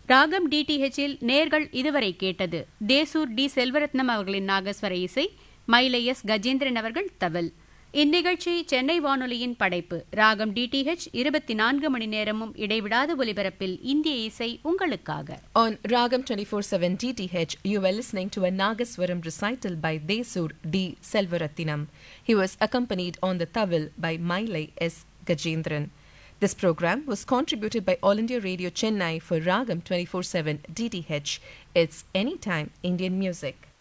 ராகம் டிடிஹெச்சில் நேர்கள் இதுவரை கேட்டது தேசூர் டி செல்வரத்னம் அவர்களின் நாகஸ்வர இசை மயிலை எஸ் கஜேந்திரன் அவர்கள் தவல் இந்நிகழ்ச்சி சென்னை வானொலியின் படைப்பு ராகம் டிடிஹெச் இருபத்தி நான்கு மணி நேரமும் இடைவிடாத ஒலிபரப்பில் இந்திய இசை உங்களுக்காக On Ragam 24/7 DTH, you were listening to a Nagaswaram recital by Desur D. Selvarathinam. He was accompanied on the tawil by Mailai S. Gajendran. This program was contributed by All India Radio Chennai for Ragam 24/7 DTH. It's anytime Indian music.